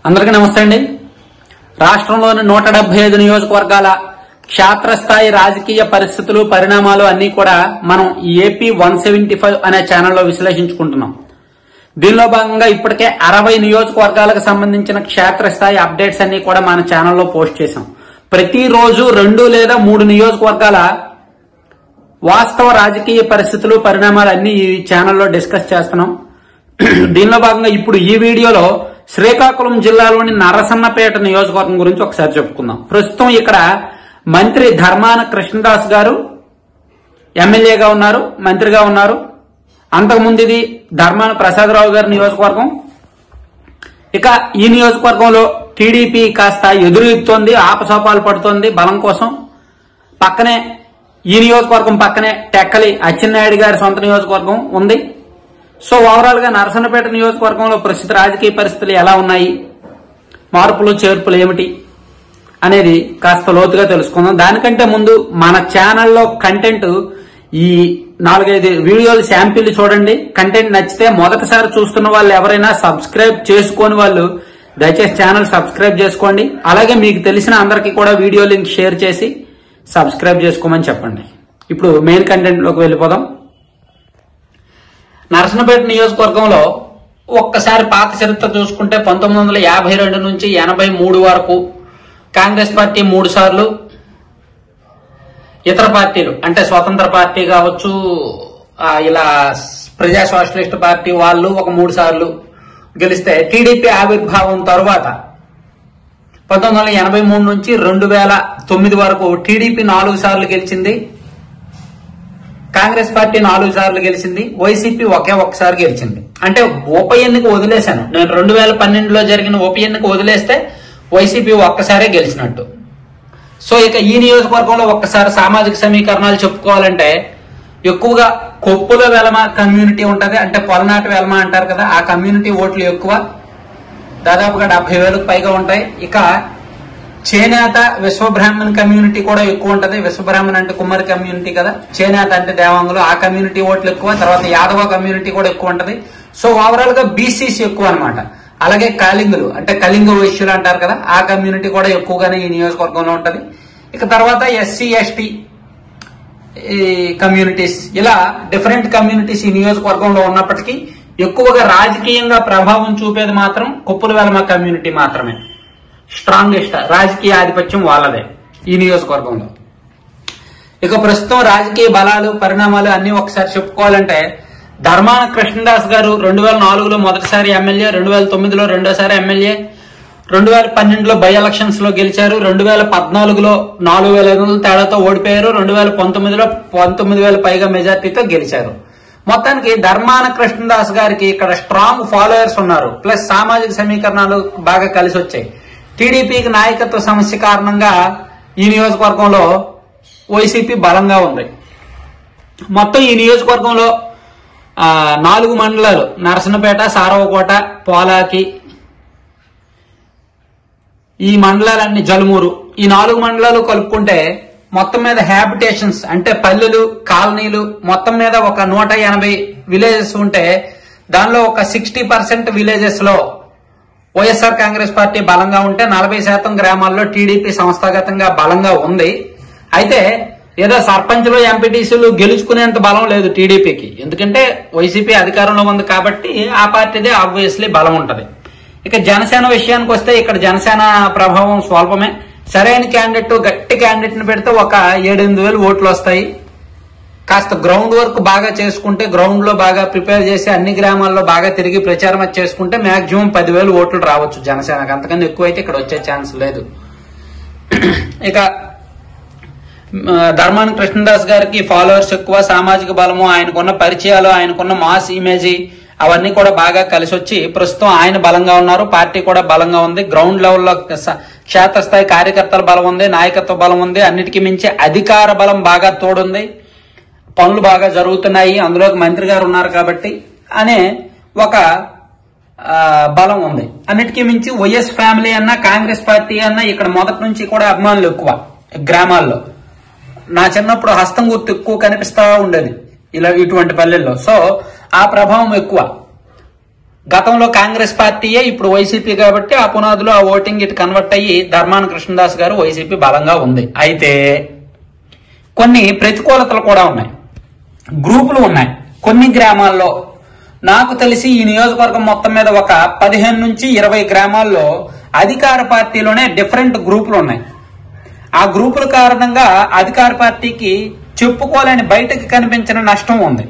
అందరికీ నమస్తే అండి రాష్ట్రంలోని నూట డెబ్బై ఐదు నియోజకవర్గాల క్షేత్రస్థాయి రాజకీయ పరిస్థితులు పరిణామాలు అన్ని కూడా మనం ఏపీ వన్ సెవెంటీ ఫైవ్ అనే ఛానల్లో విశ్లేషించుకుంటున్నాం దీనిలో భాగంగా ఇప్పటికే అరవై నియోజకవర్గాలకు సంబంధించిన క్షేత్రస్థాయి అప్డేట్స్ అన్ని కూడా మన ఛానల్లో పోస్ట్ చేశాం ప్రతిరోజు రెండు లేదా మూడు నియోజకవర్గాల వాస్తవ రాజకీయ పరిస్థితులు పరిణామాలు అన్ని ఈ ఛానల్లో డిస్కస్ చేస్తున్నాం దీనిలో భాగంగా ఇప్పుడు ఈ వీడియోలో శ్రీకాకుళం జిల్లాలోని నరసన్నపేట నియోజకవర్గం గురించి ఒకసారి చెప్పుకుందాం ప్రస్తుతం ఇక్కడ మంత్రి ధర్మాన కృష్ణదాస్ గారు ఎమ్మెల్యేగా ఉన్నారు మంత్రిగా ఉన్నారు అంతకుముందు ఇది ధర్మాన ప్రసాదరావు గారి నియోజకవర్గం ఇక ఈ నియోజకవర్గంలో టీడీపీ కాస్త ఎదురుతోంది ఆపసోపాలు పడుతోంది బలం కోసం పక్కనే ఈ నియోజకవర్గం పక్కనే టెక్కలి అచ్చెన్నాయుడు గారి సొంత నియోజకవర్గం ఉంది సో ఓవరాల్ గా నరసన్నపేట నియోజకవర్గంలో ప్రస్తుత రాజకీయ పరిస్థితులు ఎలా ఉన్నాయి మార్పులు చేర్పులు ఏమిటి అనేది కాస్త లోతుగా తెలుసుకుందాం దానికంటే ముందు మన ఛానల్లో కంటెంట్ ఈ నాలుగైదు వీడియోలు శాంపిల్ చూడండి కంటెంట్ నచ్చితే మొదటిసారి చూస్తున్న వాళ్ళు ఎవరైనా సబ్స్క్రైబ్ చేసుకోని వాళ్ళు దయచేసి ఛానల్ సబ్స్క్రైబ్ చేసుకోండి అలాగే మీకు తెలిసిన అందరికీ కూడా వీడియో లింక్ షేర్ చేసి సబ్స్క్రైబ్ చేసుకోమని చెప్పండి ఇప్పుడు మెయిన్ కంటెంట్ లోకి వెళ్ళిపోదాం నరసనపేట నియోజకవర్గంలో ఒక్కసారి పాత చరిత్ర చూసుకుంటే పంతొమ్మిది వందల యాభై రెండు నుంచి ఎనభై మూడు వరకు కాంగ్రెస్ పార్టీ మూడు సార్లు ఇతర పార్టీలు అంటే స్వతంత్ర పార్టీ కావచ్చు ఆ, ఇలా ప్రజా సోషలిస్ట్ పార్టీ వాళ్ళు ఒక మూడు సార్లు గెలిస్తే టీడీపీ ఆవిర్భావం తరువాత పంతొమ్మిది వందల ఎనభై మూడు నుంచి రెండు వేల తొమ్మిది వరకు టీడీపీ నాలుగు సార్లు గెలిచింది కాంగ్రెస్ పార్టీ నాలుగు సార్లు గెలిచింది వైసీపీ ఒకే ఒక్కసారి గెలిచింది అంటే ఉప ఎన్నిక వదిలేశాను నేను రెండు వేల పన్నెండులో జరిగిన ఉప ఎన్నిక వదిలేస్తే వైసీపీ ఒక్కసారే గెలిచినట్టు సో ఇక ఈ నియోజకవర్గంలో ఒక్కసారి సామాజిక సమీకరణాలు చెప్పుకోవాలంటే ఎక్కువగా కొప్పుల వెలమ కమ్యూనిటీ ఉంటది అంటే పొలనాటి వెలమ అంటారు కదా ఆ కమ్యూనిటీ ఓట్లు ఎక్కువ దాదాపుగా డెబ్బై వేలకు పైగా ఉంటాయి ఇక చేనేత విశ్వబ్రాహ్మణ్ కమ్యూనిటీ కూడా ఎక్కువ ఉంటది విశ్వబ్రాహ్మణ్ అంటే కుమ్మరి కమ్యూనిటీ కదా చేనేత అంటే దేవాంగులు ఆ కమ్యూనిటీ ఓట్లు ఎక్కువ తర్వాత యాదవ కమ్యూనిటీ కూడా ఎక్కువ ఉంటది సో ఓవరాల్ గా బీసీసీ ఎక్కువ అన్నమాట అలాగే కాలింగులు అంటే కళింగ వైశ్యులు అంటారు కదా ఆ కమ్యూనిటీ కూడా ఎక్కువగానే ఈ నియోజకవర్గంలో ఉంటది ఇక తర్వాత ఎస్సీ ఎస్టీ ఈ కమ్యూనిటీస్ ఇలా డిఫరెంట్ కమ్యూనిటీస్ ఈ నియోజకవర్గంలో ఉన్నప్పటికీ ఎక్కువగా రాజకీయంగా ప్రభావం చూపేది మాత్రం కొప్పుల వెలమ కమ్యూనిటీ మాత్రమే స్ట్రాంగెస్ట్ రాజకీయ ఆధిపత్యం వాళ్ళదే ఈ నియోజకవర్గంలో ఇక ప్రస్తుతం రాజకీయ బలాలు పరిణామాలు అన్ని ఒకసారి చెప్పుకోవాలంటే ధర్మాన కృష్ణదాస్ గారు రెండు వేల నాలుగులో మొదటిసారి ఎమ్మెల్యే రెండు వేల తొమ్మిదిలో రెండోసారి ఎమ్మెల్యే రెండు వేల పన్నెండులో బై ఎలక్షన్స్ లో గెలిచారు రెండు వేల పద్నాలుగులో నాలుగు వేల ఐదు వందల తేడాతో ఓడిపోయారు రెండు వేల పంతొమ్మిదిలో పంతొమ్మిది వేల పైగా మెజార్టీతో గెలిచారు మొత్తానికి ధర్మాన కృష్ణదాస్ గారికి ఇక్కడ స్ట్రాంగ్ ఫాలోయర్స్ ఉన్నారు ప్లస్ సామాజిక సమీకరణాలు బాగా కలిసి వచ్చాయి టీడీపీకి నాయకత్వ సమస్య కారణంగా ఈ నియోజకవర్గంలో వైసీపీ బలంగా ఉంది మొత్తం ఈ నియోజకవర్గంలో ఆ, నాలుగు మండలాలు నరసనపేట సారవకోట పోలాకి ఈ మండలాలన్నీ జలుమూరు ఈ నాలుగు మండలాలు కలుపుకుంటే మొత్తం మీద హ్యాబిటేషన్స్ అంటే పల్లెలు కాలనీలు మొత్తం మీద ఒక నూట ఎనభై విలేజెస్ ఉంటే దానిలో ఒక సిక్స్టీ పర్సెంట్ విలేజెస్ లో వైఎస్ఆర్ కాంగ్రెస్ పార్టీ బలంగా ఉంటే నలభై శాతం గ్రామాల్లో టీడీపీ సంస్థాగతంగా బలంగా ఉంది అయితే ఏదో సర్పంచ్లు ఎంపీటీసీలు గెలుచుకునేంత బలం లేదు టీడీపీకి ఎందుకంటే వైసీపీ అధికారంలో ఉంది కాబట్టి ఆ పార్టీదే ఆబ్వియస్లీ బలం ఉంటది ఇక జనసేన విషయానికి వస్తే ఇక్కడ జనసేన ప్రభావం స్వల్పమే సరైన క్యాండిడేట్ గట్టి క్యాండిడేట్ ని పెడితే ఒక ఏడెనిమిది వేలు ఓట్లు వస్తాయి కాస్త గ్రౌండ్ వర్క్ బాగా చేసుకుంటే గ్రౌండ్ లో బాగా ప్రిపేర్ చేసి అన్ని గ్రామాల్లో బాగా తిరిగి ప్రచారం అది చేసుకుంటే మాక్సిమం పదివేలు ఓట్లు రావచ్చు జనసేనకు అంతకన్నా ఎక్కువైతే ఇక్కడ వచ్చే ఛాన్స్ లేదు ఇక ఆ, ధర్మాన కృష్ణదాస్ గారికి ఫాలోవర్స్ ఎక్కువ సామాజిక బలము ఆయనకున్న పరిచయాలు ఆయనకున్న మాస్ ఇమేజ్ అవన్నీ కూడా బాగా కలిసి వచ్చి ప్రస్తుతం ఆయన బలంగా ఉన్నారు పార్టీ కూడా బలంగా ఉంది గ్రౌండ్ లెవెల్లో స- క్షేత్రస్థాయి కార్యకర్తల బలం ఉంది నాయకత్వ బలం ఉంది అన్నిటికీ మించి అధికార బలం బాగా తోడుంది పనులు బాగా జరుగుతున్నాయి అందులోకి మంత్రి గారు ఉన్నారు కాబట్టి అనే ఒక ఆ, బలం ఉంది అన్నిటికీ మించి వైఎస్ ఫ్యామిలీ అన్న కాంగ్రెస్ పార్టీ అన్న ఇక్కడ మొదటి నుంచి కూడా అభిమానులు ఎక్కువ గ్రామాల్లో నా చిన్నప్పుడు హస్తం గుర్తు ఎక్కువ కనిపిస్తా ఉండేది ఇలా ఇటువంటి పల్లెల్లో సో ఆ ప్రభావం ఎక్కువ గతంలో కాంగ్రెస్ పార్టీయే ఇప్పుడు వైసీపీ కాబట్టి ఆ పునాదులో ఆ ఓటింగ్ ఇటు కన్వర్ట్ అయ్యి ధర్మాన కృష్ణదాస్ గారు వైసీపీ బలంగా ఉంది అయితే కొన్ని ప్రతికూలతలు కూడా ఉన్నాయి గ్రూపులు ఉన్నాయి కొన్ని గ్రామాల్లో నాకు తెలిసి ఈ నియోజకవర్గం మొత్తం మీద ఒక పదిహేను నుంచి ఇరవై గ్రామాల్లో అధికార పార్టీలోనే డిఫరెంట్ గ్రూపులు ఉన్నాయి ఆ గ్రూపుల కారణంగా అధికార పార్టీకి చెప్పుకోలేని బయటకు కనిపించిన నష్టం ఉంది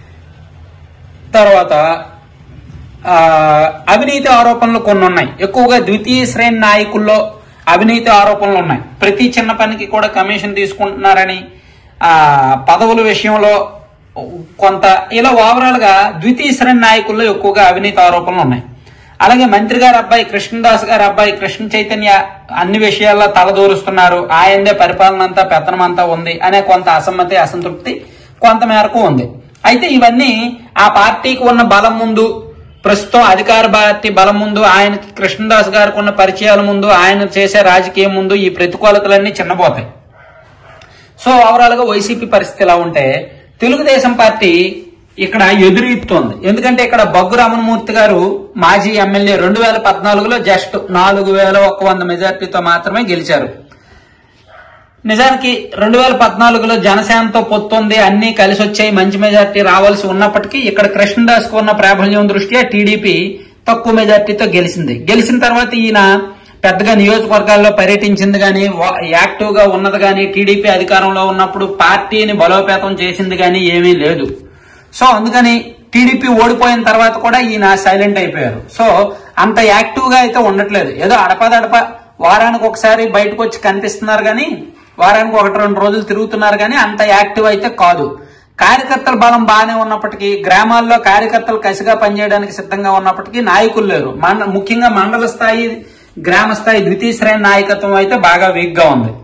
తర్వాత ఆ, అవినీతి ఆరోపణలు కొన్ని ఉన్నాయి ఎక్కువగా ద్వితీయ శ్రేణి నాయకుల్లో అవినీతి ఆరోపణలు ఉన్నాయి ప్రతి చిన్న పనికి కూడా కమిషన్ తీసుకుంటున్నారని ఆ పదవుల విషయంలో కొంత ఇలా ఓవరాల్ గా ద్వితీయ శ్రేణి నాయకుల్లో ఎక్కువగా అవినీతి ఆరోపణలు ఉన్నాయి అలాగే మంత్రి గారి అబ్బాయి కృష్ణదాస్ గారి అబ్బాయి కృష్ణ చైతన్య అన్ని విషయాల్లో తలదూరుస్తున్నారు ఆయనదే పరిపాలన అంతా పెత్తనం అంతా ఉంది అనే కొంత అసమ్మతి అసంతృప్తి కొంత మేరకు ఉంది అయితే ఇవన్నీ ఆ పార్టీకి ఉన్న బలం ముందు ప్రస్తుతం అధికార పార్టీ బలం ముందు ఆయనకి కృష్ణదాస్ గారికి ఉన్న పరిచయాల ముందు ఆయన చేసే రాజకీయం ముందు ఈ ప్రతికూలతలన్నీ చిన్నపోతాయి సో ఓవరాల్ గా వైసీపీ పరిస్థితి ఎలా ఉంటే తెలుగుదేశం పార్టీ ఇక్కడ ఎదురీపుతోంది ఎందుకంటే ఇక్కడ బగ్గు రమణమూర్తి గారు మాజీ ఎమ్మెల్యే రెండు వేల పద్నాలుగులో జస్ట్ నాలుగు వేల ఒక వంద మెజార్టీతో మాత్రమే గెలిచారు నిజానికి రెండు వేల పద్నాలుగులో జనసేనతో పొత్తుంది అన్ని కలిసి వచ్చాయి మంచి మెజార్టీ రావాల్సి ఉన్నప్పటికీ ఇక్కడ కృష్ణదాస్ కు ఉన్న ప్రాబల్యం దృష్ట్యా టీడీపీ తక్కువ మెజార్టీతో గెలిచింది గెలిచిన తర్వాత ఈయన పెద్దగా నియోజకవర్గాల్లో పర్యటించింది కానీ యాక్టివ్ గా ఉన్నది కానీ టీడీపీ అధికారంలో ఉన్నప్పుడు పార్టీని బలోపేతం చేసింది కానీ ఏమీ లేదు సో అందుకని టీడీపీ ఓడిపోయిన తర్వాత కూడా ఈయన సైలెంట్ అయిపోయారు సో అంత యాక్టివ్ గా అయితే ఉండట్లేదు ఏదో అడపదడప వారానికి ఒకసారి బయటకు వచ్చి కనిపిస్తున్నారు కానీ వారానికి ఒకటి రెండు రోజులు తిరుగుతున్నారు కానీ అంత యాక్టివ్ అయితే కాదు కార్యకర్తల బలం బాగానే ఉన్నప్పటికీ గ్రామాల్లో కార్యకర్తలు కసిగా పనిచేయడానికి సిద్ధంగా ఉన్నప్పటికీ నాయకులు లేరు మండ ముఖ్యంగా మండల స్థాయి గ్రామ స్థాయి ద్వితీయ శ్రేణి నాయకత్వం అయితే బాగా వీక్ గా ఉంది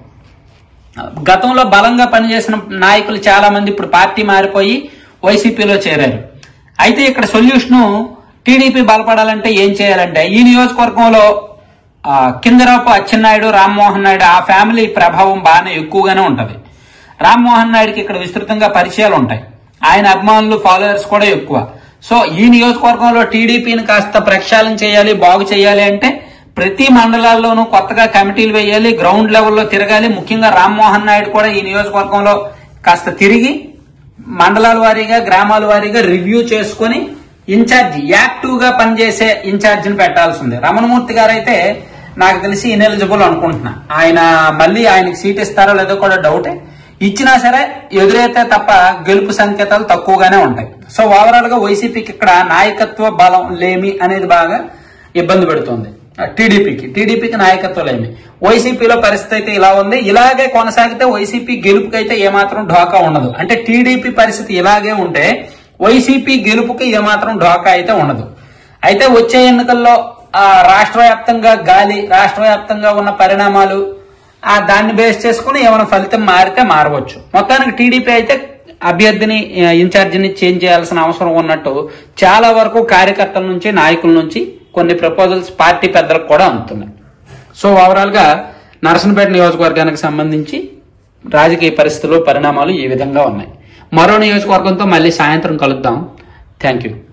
గతంలో బలంగా పనిచేసిన నాయకులు చాలా మంది ఇప్పుడు పార్టీ మారిపోయి వైసీపీలో చేరారు అయితే ఇక్కడ సొల్యూషన్ టీడీపీ బలపడాలంటే ఏం చేయాలంటే ఈ నియోజకవర్గంలో ఆ, కిందరాపు అచ్చెన్నాయుడు రామ్మోహన్ నాయుడు ఆ ఫ్యామిలీ ప్రభావం బాగానే ఎక్కువగానే ఉంటది రామ్మోహన్ నాయుడుకి ఇక్కడ విస్తృతంగా పరిచయాలు ఉంటాయి ఆయన అభిమానులు ఫాలోవర్స్ కూడా ఎక్కువ సో ఈ నియోజకవర్గంలో టీడీపీని కాస్త ప్రక్షాళన చేయాలి బాగు చేయాలి అంటే ప్రతి మండలాల్లోనూ కొత్తగా కమిటీలు వేయాలి గ్రౌండ్ లెవెల్లో తిరగాలి ముఖ్యంగా రామ్మోహన్ నాయుడు కూడా ఈ నియోజకవర్గంలో కాస్త తిరిగి మండలాల వారీగా గ్రామాల వారీగా రివ్యూ చేసుకొని ఇన్ఛార్జ్ యాక్టివ్ గా పనిచేసే ఇన్ఛార్జిని పెట్టాల్సింది రమణమూర్తి గారు అయితే నాకు తెలిసి ఇనెలిజిబుల్ అనుకుంటున్నా ఆయన మళ్ళీ ఆయనకి సీట్ ఇస్తారో లేదో కూడా డౌటే ఇచ్చినా సరే ఎదురైతే తప్ప గెలుపు సంకేతాలు తక్కువగానే ఉంటాయి సో ఓవరాల్ గా వైసీపీకి ఇక్కడ నాయకత్వ బలం లేమి అనేది బాగా ఇబ్బంది పెడుతుంది టీడీపీకి టీడీపీకి నాయకత్వం లేమి వైసీపీలో పరిస్థితి అయితే ఇలా ఉంది ఇలాగే కొనసాగితే వైసీపీ గెలుపుకి అయితే ఏమాత్రం ఢోకా ఉండదు అంటే టీడీపీ పరిస్థితి ఇలాగే ఉంటే వైసీపీ గెలుపుకి ఏమాత్రం ఢోకా అయితే ఉండదు అయితే వచ్చే ఎన్నికల్లో ఆ రాష్ట్ర వ్యాప్తంగా గాలి రాష్ట్ర వ్యాప్తంగా ఉన్న పరిణామాలు ఆ దాన్ని బేస్ చేసుకుని ఏమైనా ఫలితం మారితే మారవచ్చు మొత్తానికి టీడీపీ అయితే అభ్యర్థిని ఆ, ఇన్ఛార్జిని చేంజ్ చేయాల్సిన అవసరం ఉన్నట్టు చాలా వరకు కార్యకర్తల నుంచి నాయకుల నుంచి కొన్ని ప్రపోజల్స్ పార్టీ పెద్దలకు కూడా అందుతున్నాయి సో ఓవరాల్ గా నరసనపేట నియోజకవర్గానికి సంబంధించి రాజకీయ పరిస్థితులు పరిణామాలు ఈ విధంగా ఉన్నాయి మరో నియోజకవర్గంతో మళ్ళీ సాయంత్రం కలుద్దాం థ్యాంక్ యూ